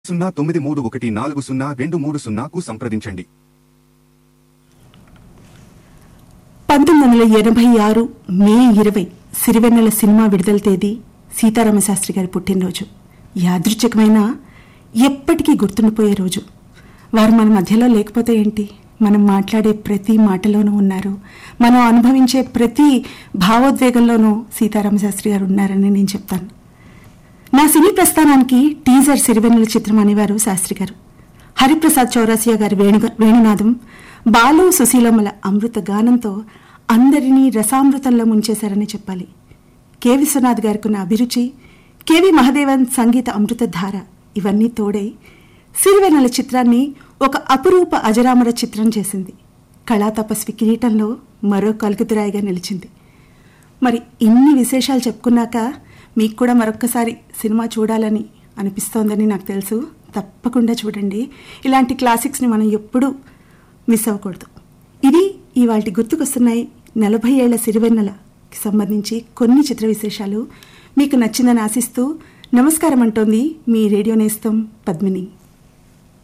సున్నా తొమ్మిది మూడు ఒకటి నాలుగు సున్నా రెండు మూడు సున్నాకు సంప్రదించండి పంతొమ్మిది వందల ఎనభై ఆరు మే ఇరవై సిరివెన్నెల సినిమా విడుదల తేదీ సీతారామశాస్త్రి గారి పుట్టినరోజు యాదృచ్ఛికమైన ఎప్పటికీ గుర్తుండిపోయే రోజు వారు మన మధ్యలో లేకపోతే ఏంటి మనం మాట్లాడే ప్రతి మాటలోనూ ఉన్నారు మనం అనుభవించే ప్రతి భావోద్వేగంలోనూ సీతారామశాస్త్రి గారు ఉన్నారని నేను చెప్తాను నా సినీ ప్రస్థానానికి టీజర్ సిరివెన్నెల చిత్రం అనేవారు శాస్త్రి గారు హరిప్రసాద్ చౌరాసియా గారి వేణు వేణునాదం బాలు సుశీలమ్మల అమృత గానంతో అందరినీ రసామృతంలో ముంచేశారని చెప్పాలి కె విశ్వనాథ్ గారికి ఉన్న అభిరుచి కెవి మహదేవన్ సంగీత అమృత ధార ఇవన్నీ తోడై సిరివెన్నెల చిత్రాన్ని ఒక అపురూప అజరామర చిత్రం చేసింది కళా తపస్వి కిరీటంలో మరో కలుకుతురాయిగా నిలిచింది మరి ఇన్ని విశేషాలు చెప్పుకున్నాక మీకు కూడా మరొక్కసారి సినిమా చూడాలని అనిపిస్తోందని నాకు తెలుసు తప్పకుండా చూడండి ఇలాంటి క్లాసిక్స్ని మనం ఎప్పుడూ మిస్ అవ్వకూడదు ఇది ఇవాళ గుర్తుకొస్తున్నాయి నలభై ఏళ్ల సిరివెన్నెలకి సంబంధించి కొన్ని చిత్ర విశేషాలు మీకు నచ్చిందని ఆశిస్తూ నమస్కారం అంటోంది మీ రేడియో నేస్తం పద్మిని